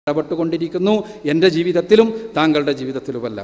ഇടപെട്ടുകൊണ്ടിരിക്കുന്നു എൻ്റെ ജീവിതത്തിലും താങ്കളുടെ ജീവിതത്തിലുമെല്ലാം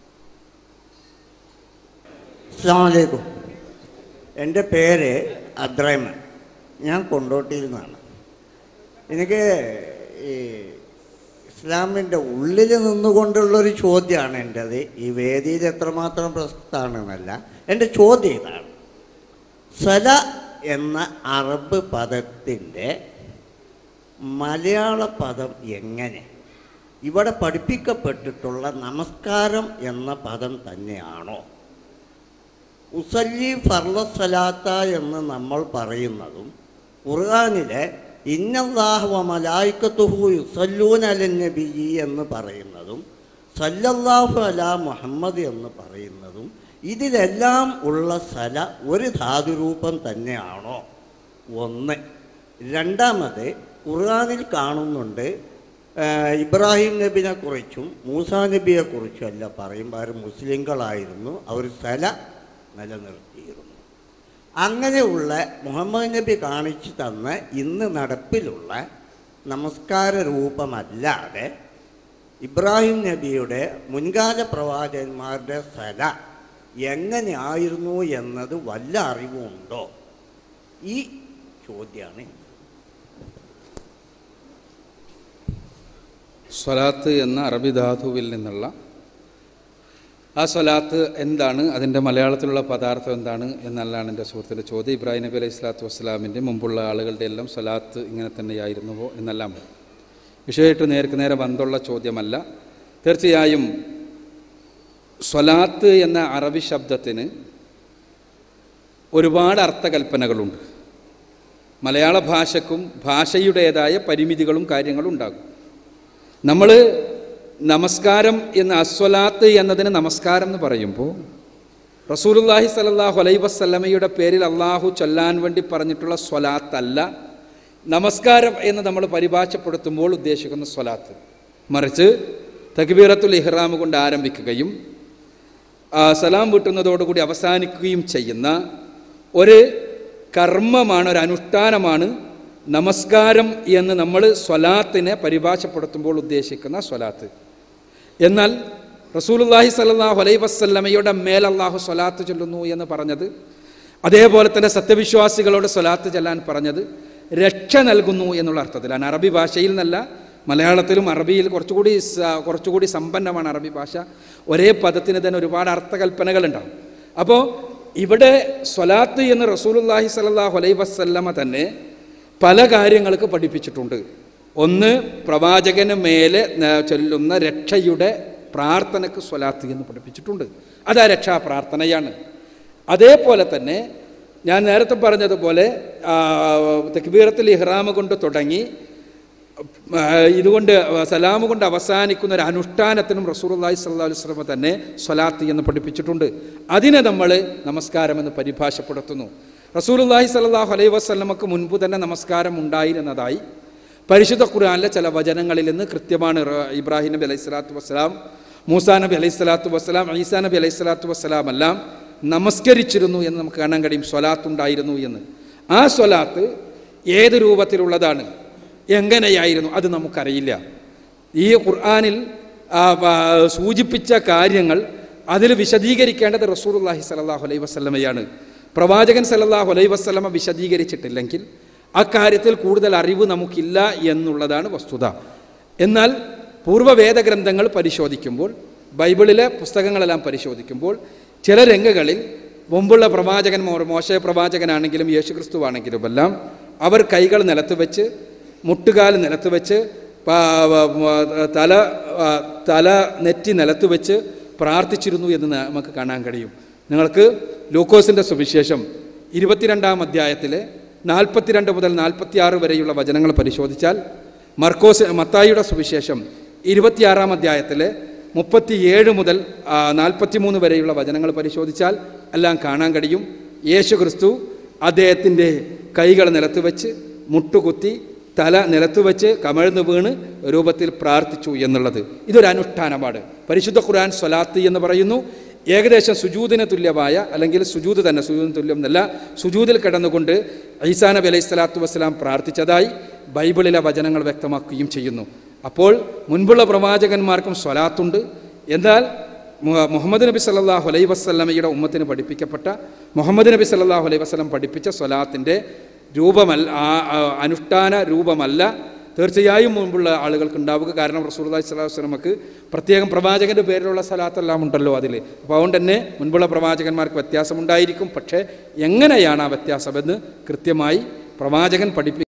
അസ്സാമലൈക്കും എൻ്റെ പേര് അദ്രൈമൻ ഞാൻ കൊണ്ടോട്ടിയിൽ നിന്നാണ് എനിക്ക് ഈ ഇസ്ലാമിൻ്റെ ഉള്ളിൽ നിന്നുകൊണ്ടുള്ളൊരു ചോദ്യമാണ് എൻ്റെത് ഈ വേദിയിൽ എത്രമാത്രം പ്രസക്തമാണെന്നല്ല എൻ്റെ ചോദ്യം ഇതാണ് സല എന്ന അറബ് പദത്തിൻ്റെ മലയാള പദം എങ്ങനെ ഇവിടെ പഠിപ്പിക്കപ്പെട്ടിട്ടുള്ള നമസ്കാരം എന്ന പദം തന്നെയാണോ ഉസല്ലി ഫർലസലാത്ത എന്ന് നമ്മൾ പറയുന്നതും ഖുർആാനിലെ ഇന്നല്ലാഹുവ മലായിക്കത്തുഹു യുസല്ലൂൻ അലൻ നബി എന്ന് പറയുന്നതും സല്ലല്ലാഹു അലാ മുഹമ്മദ് എന്ന് പറയുന്നതും ഇതിലെല്ലാം ഉള്ള സല ഒരു ധാതുരൂപം തന്നെയാണോ ഒന്ന് രണ്ടാമത് ഖുർആാനിൽ കാണുന്നുണ്ട് ആ, ഇബ്രാഹിം നബിനെ കുറിച്ചും മൂസാ നബിയെ കുറിച്ചും അല്ല പറയുമ്പോൾ അവർ മുസ്ലിങ്ങളായിരുന്നു അവർ സ്ഥല നിലനിർത്തിയിരുന്നു അങ്ങനെയുള്ള മുഹമ്മദ് നബി കാണിച്ചു തന്ന ഇന്ന് നടപ്പിലുള്ള നമസ്കാര രൂപമല്ലാതെ ഇബ്രാഹിം നബിയുടെ മുൻകാല പ്രവാചകന്മാരുടെ സ്ഥല എങ്ങനെയായിരുന്നു എന്നത് വല്ല അറിവുണ്ടോ ഈ ചോദ്യമാണ് എനിക്ക്. സ്വലാത്ത് എന്ന അറബി ധാതുവിൽ നിന്നുള്ള ആ സ്വലാത്ത് എന്താണ് അതിൻ്റെ മലയാളത്തിലുള്ള പദാർത്ഥം എന്താണ് എന്നല്ലാണ് എൻ്റെ സുഹൃത്തിൻ്റെ ചോദ്യം ഇബ്രാഹിം നബി അലൈഹി സ്വലാത്തു വസ്സലാമിൻ്റെ മുമ്പുള്ള ആളുകളുടെ എല്ലാം സ്വലാത്ത് ഇങ്ങനെ തന്നെയായിരുന്നുവോ എന്നെല്ലാം വിഷയമായിട്ട് നേർക്ക് നേരെ ബന്ധമുള്ള ചോദ്യമല്ല തീർച്ചയായും സ്വലാത്ത് എന്ന അറബി ശബ്ദത്തിന് ഒരുപാട് അർത്ഥകൽപ്പനകളുണ്ട് മലയാള ഭാഷക്കും ഭാഷയുടേതായ പരിമിതികളും കാര്യങ്ങളും ഉണ്ടാകും നമ്മൾ നമസ്കാരം എന്ന അസ്വലാത്ത് എന്നതിന് നമസ്കാരം എന്ന് പറയുമ്പോൾ റസൂലുല്ലാഹി സലല്ലാഹു അലൈ വസ്ലമയുടെ പേരിൽ അള്ളാഹു ചൊല്ലാൻ വേണ്ടി പറഞ്ഞിട്ടുള്ള സ്വലാത്തല്ല നമസ്കാരം എന്ന് നമ്മൾ പരിഭാഷപ്പെടുത്തുമ്പോൾ ഉദ്ദേശിക്കുന്ന സ്വലാത്ത് മറിച്ച് തക്ബീറത്തുൽ ഇഹ്റാം കൊണ്ട് ആരംഭിക്കുകയും ആ, സലാം വീട്ടുന്നതോടുകൂടി അവസാനിക്കുകയും ചെയ്യുന്ന ഒരു കർമ്മമാണ് ഒരു അനുഷ്ഠാനമാണ് നമസ്കാരം എന്ന് നമ്മൾ സ്വലാത്തിനെ പരിഭാഷപ്പെടുത്തുമ്പോൾ ഉദ്ദേശിക്കുന്ന സ്വലാത്ത് എന്നാൽ റസൂലുല്ലാഹി സല്ലാഹു അലൈ വസ്ല്ലമയുടെ മേൽ അള്ളാഹു സ്വലാത്ത് ചൊല്ലുന്നു എന്ന് പറഞ്ഞത് അതേപോലെ തന്നെ സത്യവിശ്വാസികളോട് സ്വലാത്ത് ചെല്ലാൻ പറഞ്ഞത് രക്ഷ നൽകുന്നു എന്നുള്ള അർത്ഥത്തിലാണ് അറബി ഭാഷയിൽ നിന്നല്ല മലയാളത്തിലും അറബിയിൽ കുറച്ചുകൂടി സ- കുറച്ചുകൂടി സമ്പന്നമാണ് അറബി ഭാഷ ഒരേ പദത്തിന് തന്നെ ഒരുപാട് അർത്ഥകൽപ്പനകളുണ്ടാവും അപ്പോൾ ഇവിടെ സ്വലാത്ത് എന്ന് റസൂലുല്ലാഹി സല്ലാഹു അലൈ വസ്ല്ലമ തന്നെ പല കാര്യങ്ങൾക്ക് പഠിപ്പിച്ചിട്ടുണ്ട് ഒന്ന് പ്രവാചകന് മേലെ ന- ചൊല്ലുന്ന രക്ഷയുടെ പ്രാർത്ഥനയ്ക്ക് സ്വലാത്ത് എന്ന് പഠിപ്പിച്ചിട്ടുണ്ട് അത് ആ രക്ഷാ പ്രാർത്ഥനയാണ് അതേപോലെ തന്നെ ഞാൻ നേരത്തെ പറഞ്ഞതുപോലെ ആ, തക്ബീറത്തിൽ ഇഹ്റാമ കൊണ്ട് തുടങ്ങി ആ, ഇതുകൊണ്ട് സലാമ് കൊണ്ട് അവസാനിക്കുന്ന ഒരു അനുഷ്ഠാനത്തിനും റസൂർല്ലാഹി സല്ലാ വസ്ലമ തന്നെ സ്വലാത്ത് എന്ന് പഠിപ്പിച്ചിട്ടുണ്ട് അതിനെ നമ്മൾ നമസ്കാരം എന്ന് പരിഭാഷപ്പെടുത്തുന്നു റസൂലുല്ലാഹി സല്ലാഹു അലൈഹി വസ്ലമക്ക് മുൻപ് തന്നെ നമസ്കാരം ഉണ്ടായിരുന്നതായി പരിശുദ്ധ ഖുർആനിലെ ചില വചനങ്ങളിൽ നിന്ന് കൃത്യമാണ് റ- ഇബ്രാഹിം നബി അലൈഹി സ്വലാത്തു വസ്സലാം മൂസാ നബി അലൈഹി സ്വലാത്തു വസ്സലാം ഈസാ നബി അലൈഹി സ്വലാത്തു വസ്സലാം എല്ലാം നമസ്കരിച്ചിരുന്നു എന്ന് നമുക്ക് കാണാൻ കഴിയും സ്വലാത്ത് ഉണ്ടായിരുന്നു എന്ന് ആ സ്വലാത്ത് ഏത് രൂപത്തിലുള്ളതാണ് എങ്ങനെയായിരുന്നു അത് നമുക്കറിയില്ല ഈ ഖുർആനിൽ ആ, ആ, സൂചിപ്പിച്ച കാര്യങ്ങൾ അതിൽ വിശദീകരിക്കേണ്ടത് റസൂലുള്ളാഹി സ്വല്ലല്ലാഹു അലൈഹി വസല്ലമയാണ് പ്രവാചകൻ സല്ലല്ലാഹു അലൈഹി വസല്ലമ വിശദീകരിച്ചിട്ടില്ലെങ്കിൽ അക്കാര്യത്തിൽ കൂടുതൽ അറിവ് നമുക്കില്ല എന്നുള്ളതാണ് വസ്തുത എന്നാൽ പൂർവ്വവേദഗ്രന്ഥങ്ങൾ പരിശോധിക്കുമ്പോൾ ബൈബിളിലെ പുസ്തകങ്ങളെല്ലാം പരിശോധിക്കുമ്പോൾ ചില രംഗങ്ങളിൽ മുമ്പുള്ള പ്രവാചകൻ മോ- മോശ പ്രവാചകനാണെങ്കിലും യേശുക്രിസ്തുവാണെങ്കിലും എല്ലാം അവർ കൈകൾ നിലത്ത് വെച്ച് മുട്ടുകാൽ നിലത്ത് വെച്ച് പാ- വ- വ- തല ആ, തല നെറ്റി നിലത്ത് വെച്ച് പ്രാർത്ഥിച്ചിരുന്നു എന്ന് ന- നമുക്ക് കാണാൻ കഴിയും നിങ്ങൾക്ക് ലൂക്കോസിൻ്റെ സുവിശേഷം ഇരുപത്തിരണ്ടാം അധ്യായത്തിലെ നാൽപ്പത്തിരണ്ട് മുതൽ നാൽപ്പത്തിയാറ് വരെയുള്ള വചനങ്ങൾ പരിശോധിച്ചാൽ മർക്കോസ് മത്തായിയുടെ സുവിശേഷം ഇരുപത്തിയാറാം അധ്യായത്തിലെ മുപ്പത്തിയേഴ് മുതൽ നാൽപ്പത്തിമൂന്ന് വരെയുള്ള വചനങ്ങൾ പരിശോധിച്ചാൽ എല്ലാം കാണാൻ കഴിയും യേശു ക്രിസ്തു അദ്ദേഹത്തിൻ്റെ കൈകൾ നിലത്ത് വെച്ച് മുട്ടുകുത്തി തല നിലത്ത് വെച്ച് കമഴ്ന്നു വീണ് രൂപത്തിൽ പ്രാർത്ഥിച്ചു എന്നുള്ളത് ഇതൊരു അനുഷ്ഠാനമാണ് പരിശുദ്ധ ഖുർആൻ സ്വലാത്ത് എന്ന് പറയുന്നു ഏകദേശം സുജൂദിന് തുല്യമായ അല്ലെങ്കിൽ സുജൂദ് തന്നെ സുജൂദിന് തുല്യം എന്നല്ല സുജൂദിൽ കിടന്നുകൊണ്ട് ഈസാ നബി അലൈഹി സ്വലാത്തു വസ്സലാം പ്രാർത്ഥിച്ചതായി ബൈബിളിലെ വചനങ്ങൾ വ്യക്തമാക്കുകയും ചെയ്യുന്നു അപ്പോൾ മുൻപുള്ള പ്രവാചകന്മാർക്കും സ്വലാത്തുണ്ട് എന്നാൽ മു- മുഹമ്മദ് നബി സല്ലല്ലാഹു അലൈഹി വസല്ലമയുടെ ഉമ്മത്തിന് പഠിപ്പിക്കപ്പെട്ട മുഹമ്മദ് നബി സല്ലല്ലാഹു അലൈഹി വസല്ലം പഠിപ്പിച്ച സ്വലാത്തിൻ്റെ രൂപമല്ല ആ- ആ അനുഷ്ഠാന രൂപമല്ല തീർച്ചയായും മുൻപുള്ള ആളുകൾക്ക് ഉണ്ടാവുക കാരണം റസൂലുള്ളാഹി സ്വല്ലല്ലാഹു അലൈഹി വസല്ലമക്ക് പ്രത്യേകം പ്രവാചകൻ്റെ പേരിലുള്ള സലാത്തെല്ലാം ഉണ്ടല്ലോ അതിൽ അപ്പോൾ അതുകൊണ്ട് തന്നെ മുൻപുള്ള പ്രവാചകന്മാർക്ക് വ്യത്യാസമുണ്ടായിരിക്കും പക്ഷേ എങ്ങനെയാണ് ആ വ്യത്യാസമെന്ന് കൃത്യമായി പ്രവാചകൻ പഠിപ്പി